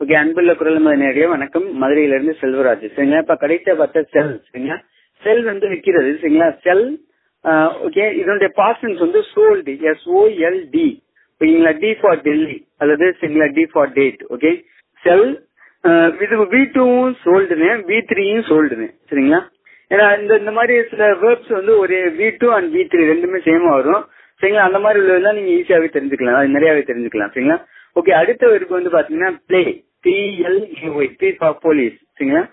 okay அன்புள்ள குரல் நேரடியா வணக்கம் மதுரையில இருந்து செல்வராஜ் சரிங்களா இப்ப கடைசியா பார்த்த செல் சரிங்களா செல் வந்து விற்கிறது சரிங்களா செல் ஓகே இதனுடைய பாஸ்டன்ஸ் வந்து sold S O L D ஓகேங்களா டி ஃபார் டெல்லி அல்லது சரிங்களா D for date okay sell இது வி டூவும் சோல்டுனு வி த்ரீயும் சோல்டுனு சரிங்களா ஏன்னா இந்த இந்த மாதிரி சில வேர்ப்ஸ் வந்து ஒரு V two and V three ரெண்டுமே சேமா வரும் சரிங்களா அந்த மாதிரி உள்ளதெல்லாம் நீங்க ஈஸியாவே தெரிஞ்சுக்கலாம் அது நிறையவே தெரிஞ்சுக்கலாம் சரிங்களா ஓகே அடுத்த வெறுப்பு வந்து பாத்தீங்கன்னா play P L A Y P for police சரிங்களா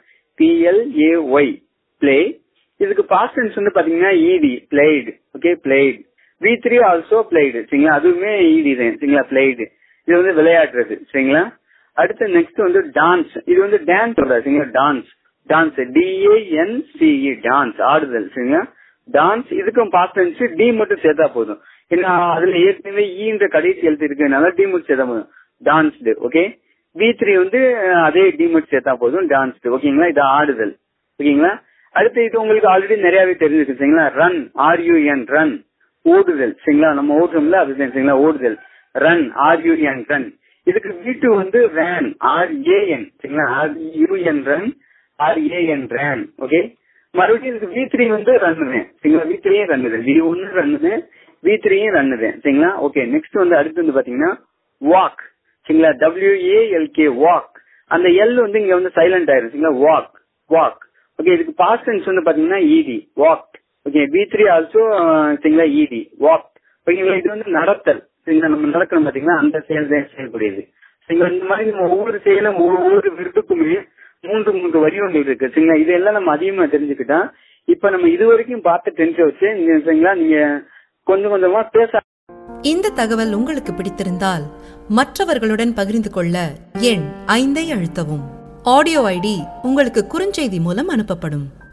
பிஎல்ஏஒய் பிளே இதுக்கு பாஸ்டன்ஸ் வந்து பாத்தீங்கன்னா E D played okay played V three also played சரிங்களா அதுவுமே இடி தான் சரிங்களா பிளேடு இது வந்து விளையாடுறது சரிங்களா அடுத்து நெக்ஸ்ட் வந்து டான்ஸ் இது வந்து டான்ஸ் சரிங்களா டான்ஸ் டான்ஸ் டிஏஎன்சிஇ டான்ஸ் ஆடுதல் சரிங்களா டான்ஸ் இதுக்கும் பாஸ்டன்ஸ் டி மட்டும் சேர்த்தா போதும் ஏன்னா அதுல ஏற்கனவே ஈன்ற கடைசி எழுத்து இருக்குனால டி மட்டும் சேர்த்தா போதும் டான்ஸ்டு ஓகே வி த்ரீ வந்து அதே டி மட்டும் சேர்த்தா போதும் டான்ஸ்டு ஓகேங்களா இது ஆடுதல் ஓகேங்களா அடுத்து இது உங்களுக்கு ஆல்ரெடி நிறையவே தெரிஞ்சிருக்கு சரிங்களா ரன் ஆர்யூஎன் ரன் ஓடுதல் சரிங்களா நம்ம ஓடுறோம்ல அதுதான் சரிங்களா ஓடுதல் ரன் ஆர்யூஎன் ரன் இதுக்கு வி டூ வந்து ரேன் ஆர்ஏஎன் சரிங்களா R U N run R A N ran okay மறுபடியும் இதுக்கு வி த்ரீ வந்து ரன்னுவேன் சரிங்களா வி த்ரீயும் ரன்னுது வி ஒன்னு ரன்னுது வி த்ரீயும் ரன்னுது சரிங்களா ஓகே நெக்ஸ்ட் வந்து அடுத்து வந்து பாத்தீங்கன்னா வாக் சரிங்களா டபிள்யூஏஎல்கே வாக் அந்த எல் வந்து இங்க வந்து சைலண்ட் ஆயிரும் சரிங்களா வாக் வாக் ஓகே இதுக்கு பாஸ்ட் டென்ஸ் வந்து பாத்தீங்கன்னா E D walk okay V three also சரிங்களா இடி வாக் ஓகேங்களா இது வந்து நடத்தல் சரிங்களா நம்ம நடக்கணும் பாத்தீங்கன்னா அந்த செயல் தான் செயல்படுது சரிங்களா இந்த மாதிரி நம்ம ஒவ்வொரு செயலும் ஒவ்வொரு விருதுக்குமே மூன்று மூன்று வடிவங்கள் இருக்கு சரிங்களா இதெல்லாம் நம்ம அதிகமா தெரிஞ்சுக்கிட்டா இப்ப நம்ம இது வரைக்கும் பார்த்த டென்ஷன் வச்சு சரிங்களா நீங்க கொஞ்சம் கொஞ்சமா பேச இந்த தகவல் உங்களுக்கு பிடித்திருந்தால் மற்றவர்களுடன் பகிர்ந்து கொள்ள எண் ஐந்தை அழுத்தவும் ஆடியோ ஐடி உங்களுக்கு குறுஞ்செய்தி மூலம் அனுப்பப்படும்